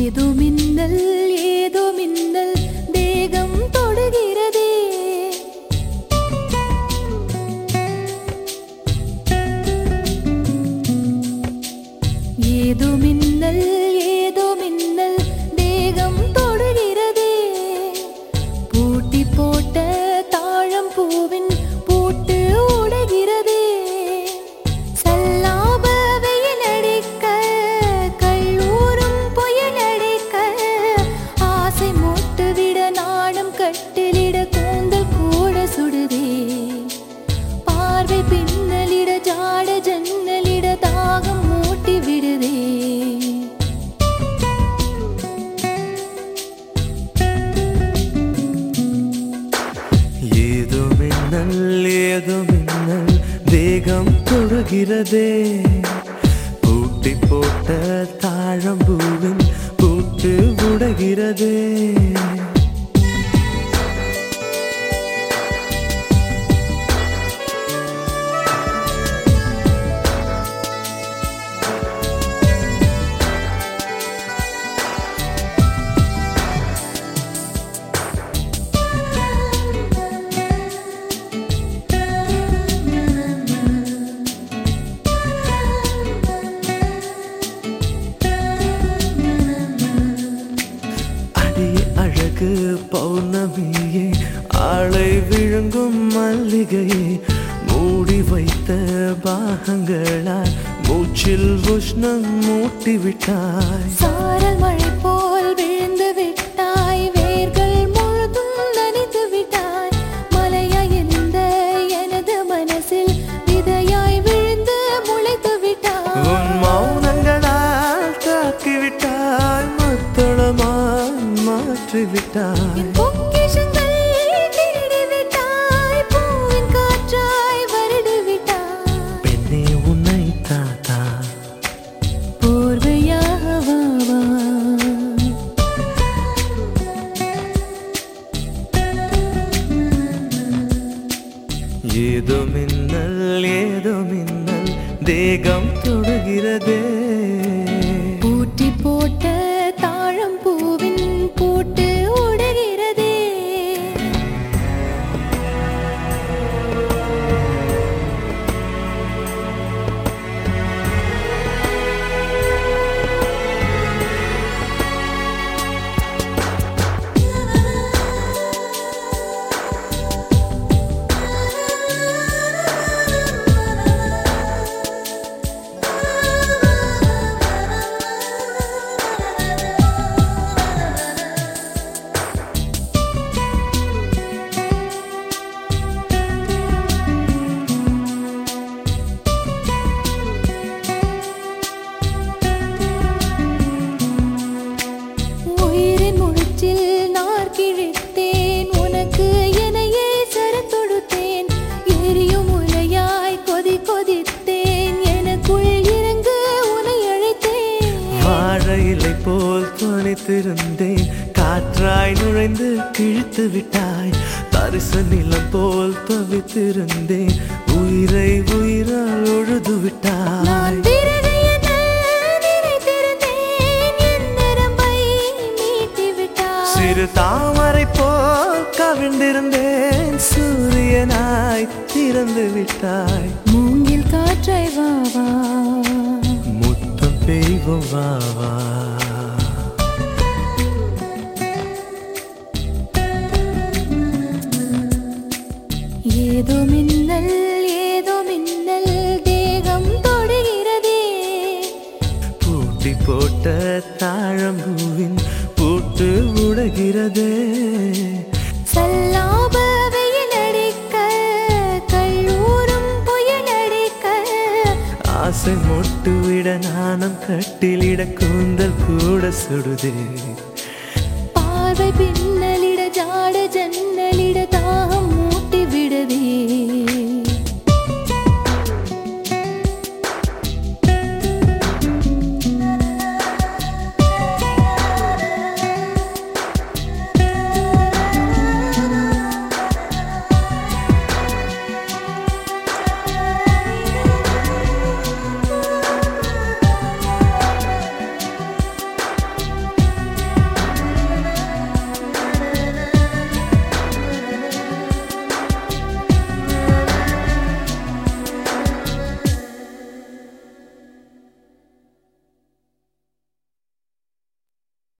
ஏதோ மின்னல் ஏதோ மின்னல் தேகம் தொடுகிறதே ஏதோ மின்னல் ஏதோ மின்னல் தேகம் தொடுகிறதே பூட்டி போட்ட தாழம் பூவின் பூட்டு உடைகிறதே சல்லாப வெயில் அடிக்க கல்லூரும் புயல் அடிக்க ஆசை மூட்டு விட நாணம் கட்டிலிட கூந்தல் கூட சுடுதே பார்வை பின்னலிட ஜாட ஜன்னலிட தாகம் மூட்டி விடுதே ஏதோ மின்னல் ஏதோ மின்னல் தேகம் தொடுகிறதே பூட்டி போட்ட தாழம்பூவின் பூட்டு உடைகிறதே அடிய அழகு பௌர்ணமியே ஆளை விழுங்கும் மல்லிகையே மூடி வைத்த பாகங்களால் மூச்சில் உஷ்ணம் மூட்டி விட்டாய் சாரல் மழை போல் விழுந்து விட்டாய் வேர்கள் முழுதும் நனைத்து விட்டாய் மலையாய் இருந்த எனது மனசில் விதையாய் விழுந்து முளைத்து விட்டாய் உன் மௌனங்களால் தாக்கி விட்டாய் மத்தளமாய் மாற்றி விட்டாய் என் பொக்கிஷங்கள் திருடி விட்டாய் பூவின் காற்றாய் வருடி விட்டாய் பெண்ணே உன்னை தாத்தா போர்வையாக வா வா ஏதோ மின்னல் ஏதோ மின்னல் தேகம் தொடுகிறதே பூட்டி போட்ட தாழம் பூவின் பூட்டு உடைகிறதே உயிரின் முழுச்சில் நார் கிழித்தேன் உனக்கு எனையே சரத் தொடுத்தேன் எரியும் உலையாய் கொதி கொதித்தேன் எனக்குள் இறங்கு உனை அழைத்தேன் வாழை இலை போல் துணித்திருந்தேன் காற்றாய் நுழைந்து கிழித்து விட்டாய் தரிசு நிலம் போல் தவித்திருந்தேன் உயிரை உயிரால் ஒழுது விட்டாய் நான் விறகு என நினைத்திருந்தேன் என் நரம்பை மீட்டி விட்டாய் சிறு தாமரை போல் கவிழ்ந்திருந்தேன் சூரியனாய் திறந்து விட்டாய் மூங்கில் காற்றாய் வா வா முத்தம் பெய்வோம் வா வா ஏதோ மின்னல் ஏதோ மின்னல் தேகம் தொடுகிறதே பூட்டி போட்ட தாழம்பூவின் பூட்டு உடைகிறதே சல்லாப வெயில் அடிக்க கல்லூரும் புயல் அடிக்க ஆசை மொட்டு விட நாணம் கட்டிலிட கூந்தல் கூட சுடுதே பார்வை பின்னலிட ஜாட ஜன்னல்